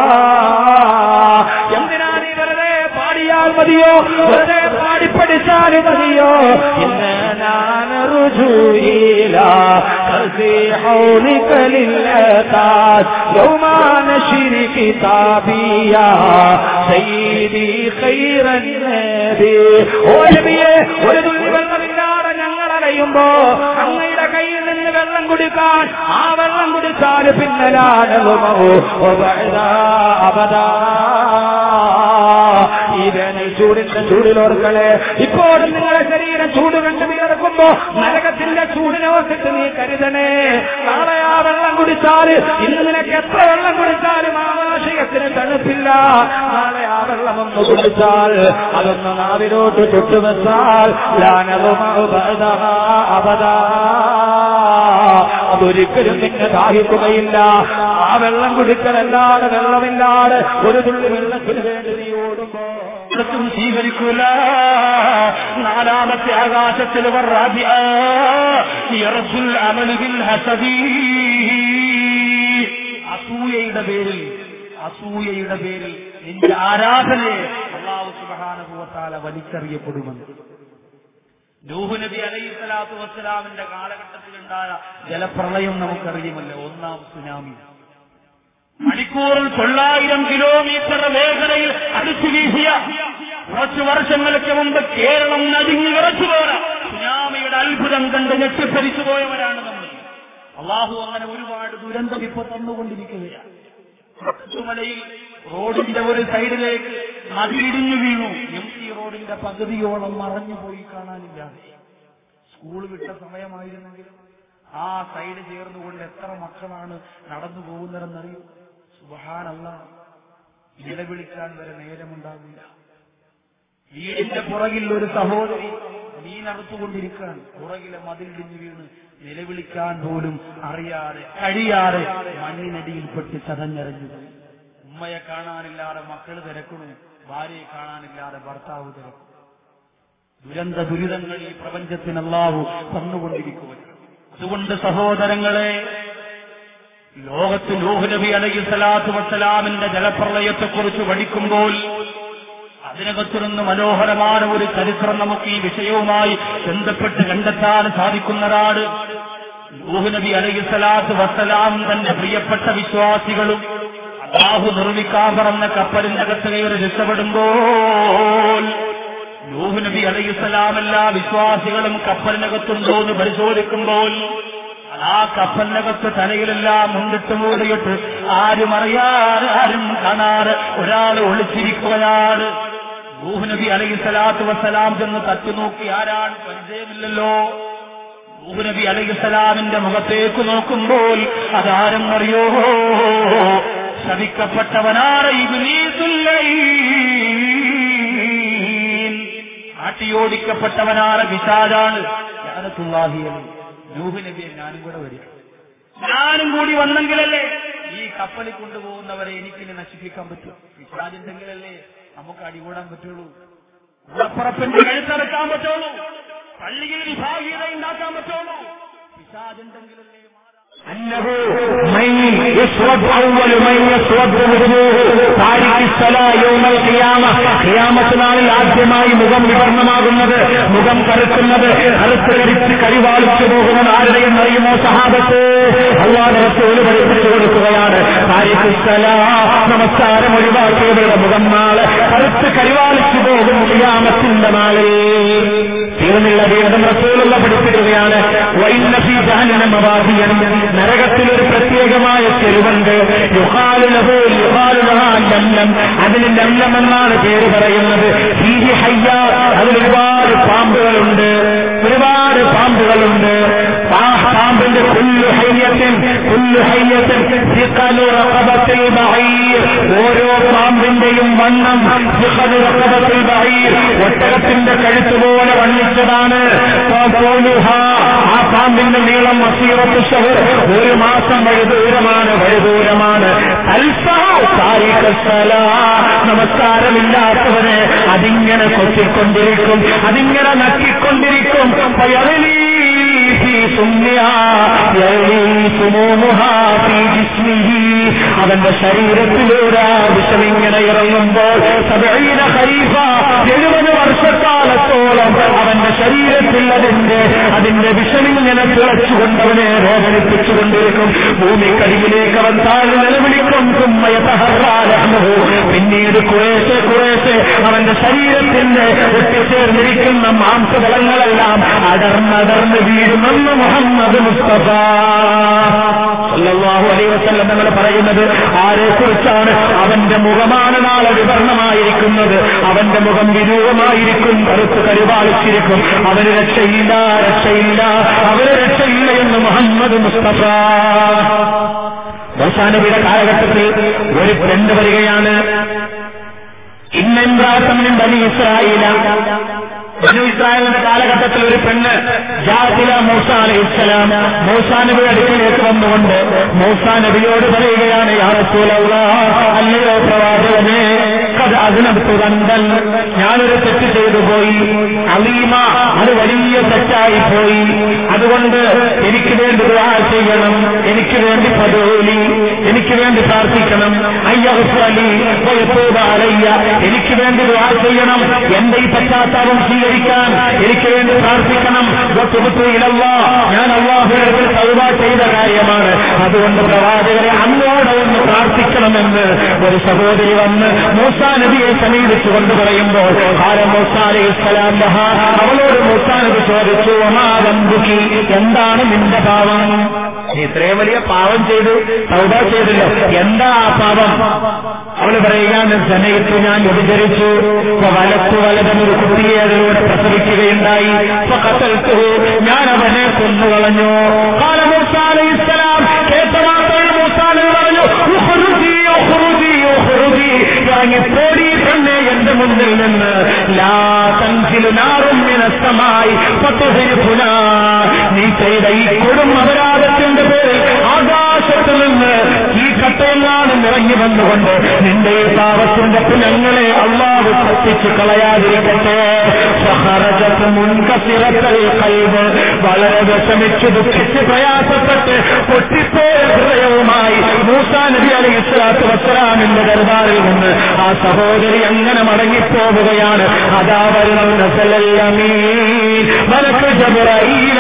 എന്തിനാണ് ഈ വെറുതെ പാടിയാൽ മതിയോ വെറുതെ പാടി പഠിച്ചാൽ മതിയോ ഇന്ന് ഞാൻ റുജുയില കസി ഹൗലിക ലില്ലതാസ് യൗമാ നശ്രി കിതാബിയ സയ്യിദി ഖൈറൻ നബി ഓ നബിയെ ഒരു തുള്ളി വെള്ളമില്ലാതെ ഞങ്ങൾ അലയുമ്പോ അങ്ങയുടെ കയ്യിൽ നിന്ന് വെള്ളം കുടിക്കാൻ ആ വെള്ളം കുടിച്ചാൽ പിന്നലാണ് അബദാ ഈ വേനൽ ചൂടിന്റെ ചൂടിലോർക്കളെ ഇപ്പോഴും നിങ്ങളുടെ ശരീരം ചൂട് കണ്ട് വിയർക്കുമ്പോ നരകത്തിന്റെ ചൂടിനെ ഓർത്തിട്ട് നീ കരുതണേ നാളെ ആ വെള്ളം കുടിച്ചാൽ ഇന്ന് നിനക്ക് എത്ര വെള്ളം കുടിച്ചാലും ആവാശയത്തിന് തണുപ്പില്ല നാളെ ആ വെള്ളം ഒന്ന് കുടിച്ചാൽ അതൊന്ന് നാവിലോട്ട് ചുട്ടുവെച്ചാൽ അബദാ അതൊരിക്കലും നിന്നെ ദാഹിക്കുകയില്ല ആ വെള്ളം കുടിക്കലല്ലാതെ വെള്ളമില്ലാതെ ഒരു തുള്ളി വെള്ളത്തിന് വേണ്ടി നീ ഓടുമ്പോ ും സ്വീകരിക്കൂല നാലാമത്തെ ആകാശത്തിൽ അമലുകിൽ ഹസദീ അസൂയയുടെ പേരിൽ അസൂയയുടെ പേരിൽ നിന്റെ ആരാധനയെ അള്ളാഹു സുബാനുഭവത്താല വലിച്ചെറിയപ്പെടുമെന്ന് നൂഹ് നബി അലൈഹി സ്വലാത്തു വസ്സലാമിന്റെ കാലഘട്ടത്തിലുണ്ടായ ജലപ്രളയം നമുക്കറിയുമല്ലോ ഒന്നാം സുനാമി മണിക്കൂറിൽ തൊള്ളായിരം കിലോമീറ്റർ വേഗതയിൽ അടിച്ചു വീശിയ കുറച്ചു വർഷങ്ങൾക്ക് മുമ്പ് കേരളം നടുങ്ങി വിറച്ചു പോര സുനാമിയുടെ അത്ഭുതം കണ്ട് ഞെട്ടിപ്പരിച്ചു പോയവരാണ് നമ്മൾ അള്ളാഹു അങ്ങനെ ഒരുപാട് ദുരന്തം ഇപ്പൊ തന്നുകൊണ്ടിരിക്കുകയാണ് മലയിൽ റോഡിന്റെ ഒരു സൈഡിലേക്ക് മതിലിടിഞ്ഞു വീണു എം സി റോഡിന്റെ പകുതിയോളം മറഞ്ഞു പോയി കാണാനില്ലാതെ സ്കൂൾ വിട്ട സമയമായിരുന്നെങ്കിലും ആ സൈഡ് ചേർന്നുകൊണ്ട് എത്ര മക്കളാണ് നടന്നു പോകുന്നതെന്നറിയും സുബഹാനല്ല നിലവിളിക്കാൻ വരെ നേരമുണ്ടാകില്ല വീടിന്റെ പുറകിൽ ഒരു സഹോദരി മീനറുത്തുകൊണ്ടിരിക്കാൻ പുറകിലെ മതിലിടിഞ്ഞു വീണ് നിലവിളിക്കാൻ പോലും അറിയാതെ കഴിയാതെ മണ്ണിനടിയിൽപ്പെട്ട് ചതഞ്ഞറിഞ്ഞു ഉമ്മയെ കാണാനില്ലാതെ മക്കൾ തിരക്കുന്നു ഭാര്യയെ കാണാനില്ലാതെ ഭർത്താവ് തിരക്കും ദുരന്ത ദുരിതങ്ങൾ ഈ പ്രപഞ്ചത്തിന് അല്ലാഹു തന്നുകൊണ്ടിരിക്കുകയാണ് അതുകൊണ്ട് സഹോദരങ്ങളെ ലോകത്ത് നൂഹ് നബി അലൈഹി സ്വലാത്തു വസ്സലാമിന്റെ ജലപ്രളയത്തെക്കുറിച്ച് പഠിക്കുമ്പോൾ അതിനകത്തിരുന്ന് മനോഹരമായ ഒരു ചരിത്രം നമുക്ക് ഈ വിഷയവുമായി ബന്ധപ്പെട്ട് കണ്ടെത്താൻ സാധിക്കുന്നതാണ് നൂഹ് നബി അലൈഹി സ്വലാത്തു വസ്സലാം തന്റെ പ്രിയപ്പെട്ട വിശ്വാസികളും അള്ളാഹു നിർമ്മിക്കാൻ പറഞ്ഞ കപ്പലിനകത്ത് കയറി രക്ഷപ്പെടുമ്പോൾ നൂഹ് നബി അലൈഹി സ്വലാം എല്ലാ വിശ്വാസികളും കപ്പലിനകത്തുണ്ടോ എന്ന് പരിശോധിക്കുമ്പോൾ ആ കപ്പലിനകത്ത് തലയിലെല്ലാം മുണ്ടിട്ട് മൂടിയിട്ട് ആരും അറിയാതെ ആരും കാണാതെ ഒരാൾ ഒളിച്ചിരിക്കുകയാണ് നൂഹ് നബി അലൈഹി സ്വലാത്തു വസ്സലാം ചെന്ന് തട്ടുനോക്കി ആരാണ് പരിചയമില്ലല്ലോ നൂഹ് നബി അലൈഹി സ്വലാമിന്റെ മുഖത്തേക്ക് നോക്കുമ്പോൾ അതാരും അറിയോ ശവിക്കപ്പെട്ടവനാണ് ഇബ്ലീസുല്ലഈൻ. ആട്ടിയോടിക്കപ്പെട്ടവനാണ് വിശാലാണ് യാനത്തുല്ലാഹിയലി നൂഹ് നബിയെ ഞാനും കൂടെ വരിക ഞാനും കൂടി വന്നെങ്കിലല്ലേ ഈ കപ്പലിൽ കൊണ്ടുപോകുന്നവരെ എനിക്കിനി നശിപ്പിക്കാൻ പറ്റും വിശ്വാസുണ്ടെങ്കിലല്ലേ നമുക്ക് അടികൂടാൻ പറ്റുള്ളൂ ഉളപ്പുറപ്പിന്റെ കഴുത്തറക്കാൻ പറ്റുള്ളൂ പള്ളിയിൽ വിഭാഗീയത ഉണ്ടാക്കാൻ പറ്റുള്ളൂ പിശാചുണ്ടെങ്കിലല്ലേ أنه من يسود أول من يسود وجوه تارك الصلاة يوم القيامة قيامة നാളിൽ ആദ്യമായി മുഖം വിവർണമാകുന്നത് മുഖം കറുക്കുന്നത് കറുത്ത് കരിച്ച് കരിവാളിച്ചു പോകുന്നത് ആരുടെയും അറിയുമോ സഹാബത്ത് അള്ളാഹ് റസൂല് പഠിപ്പിച്ചു കൊടുക്കുകയാണ് താരിഖ് സലാ നമസ്കാരം ഒഴിവാക്കിയവരുടെ മുഖം നാള് കറുത്ത് കരിവാളിച്ചു പോകും ഖിയാമത്തിന്റെ നാളിൽ തീർന്നില്ല വീണ്ടും റസൂലുള്ള പഠിപ്പിക്കുകയാണ് വൈനഫി ജഹന്നമവാദിയൻ നരകത്തിൽ ഒരു പ്രത്യേകമായ ചെരുവുണ്ട് യുഹാലു ലഹു യുഹാലു ലഹാ ലംലം അതിന് ലംലം എന്നാണ് പേര് പറയുന്നത് ഫീഹി ഹയ്യ അതിൽ ഒരുപാട് പാമ്പുകളുണ്ട് ഒരുപാട് പാമ്പുകളുണ്ട് ആ പാമ്പിന്റെ കുല്ലു ഹയ്യത്തിൻ കുല്ലു ഹയ്യത്തിൻ സിഖലു റഖബത്തിൽ ബഈർ ഓരോ പാമ്പിന്റെയും വണ്ണം സിഖലു റഖബത്തിൽ ബഈർ ഒട്ടകത്തിന്റെ കഴുത്ത് പോലെ വണ്ണിച്ചതാണ് ഫഖൂലുഹാ. ആ പാമ്പിന്റെ നീളം മസീറത്ത് ഷഹർ ഒരു മാസം വഴുദൂരമാണ് വഴുദൂരമാണ് അൽഫഹു താരിഖ സലാ. നമസ്കാരമില്ലാത്തവന് അതിങ്ങനെ കൊത്തിക്കൊണ്ടിരിക്കും അതിങ്ങനെ നക്കിക്കൊണ്ടിരിക്കും ഫയഗ്ലീ ഫീ സുമ്മിഹാ, യഗ്ലീ സുമൂമുഹാ ഫീ ജിസ്മിഹി. അവന്റെ ശരീരത്തിലൂടെ വിഷം ഇങ്ങനെ ഇറങ്ങുമ്പോൾ സബഈന ഖരീഫ എഴുപത് വർഷക്കാലത്തോളം അവന്റെ ശരീരത്തിൽ അതിന്റെ അതിന്റെ വിഷമിങ്ങനെ തിളച്ചുകൊണ്ടവനെ വേദനിപ്പിച്ചുകൊണ്ടിരിക്കും ഭൂമിക്കടിയിലേക്ക് അവൻ താഴ്ന്നു നിലവിളിക്കും തുമ്മയ തഹറാലഹു പിന്നീട് കുറേശ്ശെ കുറേശ്ശെ അവന്റെ ശരീരത്തിന്റെ ഒട്ടിച്ചേർന്നിരിക്കുന്ന മാംസതലങ്ങളെല്ലാം അടർന്നടർന്ന് വീഴുമെന്ന് മുഹമ്മദ് മുസ്തഫ സല്ലല്ലാഹു അലൈഹി വസല്ലം നമ്മൾ പറയുന്നത് ആരെ കുറിച്ചാണ് അവന്റെ മുഖമാണ് നാളെ വിവരണമായിരിക്കുന്നത് അവന്റെ മുഖം വിരൂപമായിരിക്കും കറുത്ത് കരുവാളിച്ചിരിക്കും അവന് രക്ഷയില്ല രക്ഷയില്ല അവന് രക്ഷയില്ല എന്ന് മുഹമ്മദ് മുസ്തഫ മോശാനബിയുടെ കാലഘട്ടത്തിൽ ഒരു പെണ്ണ് വരികയാണ് ഇന്നെന്താത്തമിനും ബനി ഇസ്രായേല ബനു ഇസ്രായേലിന്റെ കാലഘട്ടത്തിൽ ഒരു പെണ്ണ് ജാതില മൂസ അലൈഹി ഇസ്ലാം മൂസാ നബിയുടെ അടുക്കിലേക്ക് വന്നുകൊണ്ട് മൂസാ നബിയോട് പറയുകയാണ് യാ റസൂലല്ലാഹ് അല്ലയോ പ്രവാചകനെ കത് അതിനടുത്ത് കണ്ടൽ ഞാനൊരു തെറ്റ് ചെയ്തു പോയി അലീമ അത് വലിയ തെറ്റായി പോയി അതുകൊണ്ട് എനിക്ക് വേണ്ടി ദുആ ചെയ്യണം എനിക്ക് വേണ്ടി പദോലി എനിക്ക് വേണ്ടി പ്രാർത്ഥിക്കണം അയ്യഹുലി അലയ്യ എനിക്ക് വേണ്ടി ദുആ ചെയ്യണം എന്റെ ഈ പശ്ചാത്താപം സ്വീകരിക്കാൻ എനിക്ക് വേണ്ടി പ്രാർത്ഥിക്കണം വത്തുബത്തു ഇലല്ലാ. ഞാൻ അള്ളാഹുവിനടുത്ത് സൗബ ചെയ്ത കാര്യമാണ് അതുകൊണ്ട് പ്രവാചകരെ അങ്ങോട്ട് ഒന്ന് പ്രാർത്ഥിക്കണമെന്ന് ഒരു സഹോദരി വന്ന് മൂസാ നബിയെ സമീപിച്ചുകൊണ്ട് പറയുമ്പോൾ ആര മൂസാ അലൈഹി സ്വലാം ലഹ അവളോട് മൂസാ നബി ചോദിച്ചു ഒമാവന്തുക്കി എന്താണ് നിന്റെ പാവം നീ ഇത്രയും വലിയ പാവം ചെയ്തു സൗദ ചെയ്തല്ലോ എന്താ ആ പാവം അവള് പറയുകയാണ് ജനയിത്ത് ഞാൻ വ്യഭിചരിച്ചു വലത്തു വലതനൊരു കുട്ടിയെ അതിലൂടെ പ്രസവിക്കുകയുണ്ടായി കത്തൽത്തു ഞാൻ അവനെ കൊന്നുകളഞ്ഞു കാല മൂസാ അലൈഹി സ്വലാം കേട്ട മാത്രം മൂസാ നബി പറഞ്ഞു ഉഖ്റുജി, ഉഖ്റുജി, ഉഖ്റുജി. ഇറങ്ങിപ്പോടി പെണ്ണെ എന്റെ മുന്നിൽ നിന്ന് ലാ തൻസിലു നാറും മിനസ്സമായി ഫതുഹ്രിഫുനാ. നീ ചെയ്ത ഈ കൊടും അപരാധത്തിന്റെ പേരിൽ ആകാശത്ത് നിന്ന് ഈ കട്ടയെങ്ങാനും ഇറങ്ങി വന്നുകൊണ്ട് നിന്റെ ഈ പാവത്തിന്റെ പുനങ്ങളെ അള്ളാഹു കത്തിച്ചു കളയാതിരിക്കട്ടെ സഹറജത്ത് മുൻകസിറത്തൽ കൽവ് വളരെ വിഷമിച്ച് ദുഃഖിച്ച് പ്രയാസപ്പെട്ട് പൊട്ടിപ്പോയ ഹൃദയവുമായി മൂസാ നബി അലൈഹി സ്വലാത്തു വസ്സലാമിന്റെ ദർബാറിൽ നിന്ന് ആ സഹോദരി അങ്ങനെ മടങ്ങിപ്പോവുകയാണ് അതാ വരുന്ന നസലല്ലമീൻ മലക്ക് ജബ്രായീൽ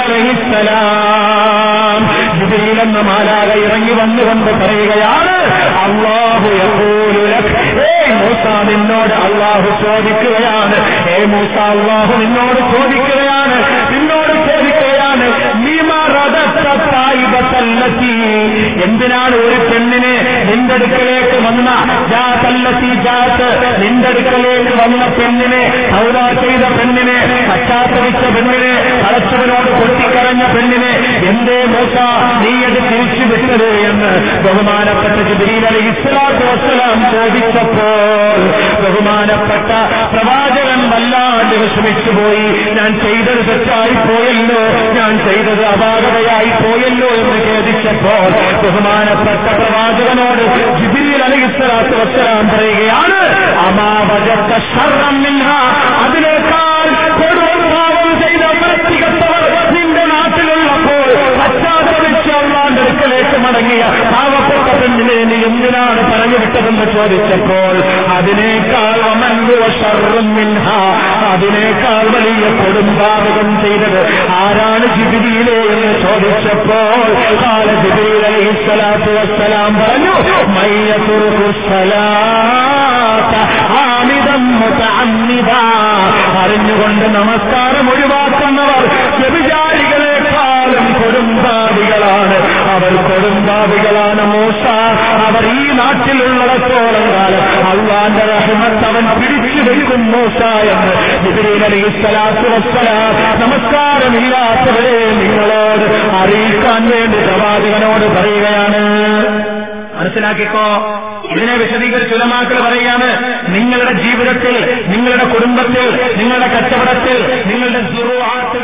അലൈഹിസ്സലാം ജിബ്രീൽ എന്ന മാലാക ഇറങ്ങി വന്നുകൊണ്ട് പറയുകയാണ് അള്ളാഹു യഖൂലു ലക് ഏയ് മൂസ നിന്നോട് അള്ളാഹു ചോദിക്കുകയാണ് ഏ മൂസ അള്ളാഹു നിന്നോട് ചോദിക്കുകയാണ് നിന്നോട് ചോദിക്കുകയാണ് നീമാ റദത്ത തായിബത്തല്ലത്തി. എന്തിനാണ് ഒരു പെണ്ണിനെ നിന്റെ അടുക്കലേക്ക് വന്ന ജാതല്ലത്തി ജാത്ത് നിന്റെ അടുക്കലേക്ക് വന്ന പെണ്ണിനെ സൗദ ചെയ്ത പെണ്ണിനെ പശ്ചാത്തലിച്ച പെണ്ണിനെ കളച്ചവനോട് പൊട്ടിക്കരഞ്ഞ പെണ്ണിനെ എന്തേ മൂസ നീ അത് തിരിച്ചു വിട്ടത് എന്ന് ബഹുമാനപ്പെട്ട ജിബ്രീൽ അലി ഇസ്ലാത്തു വസ്സലാം ചോദിച്ചപ്പോൾ ബഹുമാനപ്പെട്ട പ്രവാചകൻ വല്ലാണ്ട് വിഷമിച്ചു പോയി ഞാൻ ചെയ്തത് തെറ്റായി പോയല്ലോ ഞാൻ ചെയ്തത് അപാകതയായി പോയല്ലോ എന്ന് ഖേദിച്ചപ്പോൾ ബഹുമാനപ്പെട്ട പ്രവാചകനോട് ജിബിരിൽ അലി ഇസ്ലാത്തു വസ്സലാം പറയുകയാണ് അമാവജത്ത അശർറം മിൻഹ അതിനേക്കാൾ കൊടും പാപം ചെയ്ത വൃത്തികെട്ടവർ നിന്റെ നാട്ടിലുള്ളപ്പോൾ പശ്ചാത്തപിച്ച് അള്ളാന്റെ അടുക്കലേക്ക് മടങ്ങിയ പാവപ്പെട്ട പെണ്ണിനെ നീ എന്തിനാണ് പറഞ്ഞു വിട്ടതെന്ന് ചോദിച്ചപ്പോൾ അതിനേക്കാൾ അമൻകുവ ഷർറും മിൻഹ അതിനേക്കാൾ വലിയ കൊടുംപാതകം ചെയ്തത് ആരാണ് ജിബിരിയിലെ എന്ന് ചോദിച്ചപ്പോൾ കാല ജിബിരിയിൽ അലൈഹി സ്വലാത്തു വസ്സലാം പറഞ്ഞു മയ്യത്തുറുക്കു സ്വലാത്ത ആമിതം മുതഅമ്മിദ അറിഞ്ഞുകൊണ്ട് നമസ്കാരം ഒഴിവാക്കുന്നവർ വ്യഭിചാരികളെക്കാളും കൊടുമ്പാവികളാണ് അവർ കൊടുമ്പാവികളാണ് മൂസ അവർ ഈ നാട്ടിലുള്ളിടത്തോളം കാലം അള്ളാന്റെ റഹ്മത്ത് അവൻ പിടിച്ചു വെക്കും മൂസ എന്ന് ജിബ്രീൽ അലൈഹി സ്വലാത്തു വസ്സലാം നമസ്കാരമില്ലാത്തവരെ നിങ്ങളോട് അറിയിക്കാൻ വേണ്ടി പ്രവാചകനോട് പറയുകയാണ് മനസ്സിലാക്കിക്കോ ഇതിനെ വിശദീകരിച്ച് ഉലമാക്കൾ പറയുകയാണ് നിങ്ങളുടെ ജീവിതത്തിൽ നിങ്ങളുടെ കുടുംബത്തിൽ നിങ്ങളുടെ കച്ചവടത്തിൽ നിങ്ങളുടെ സുറുവാത്തിൽ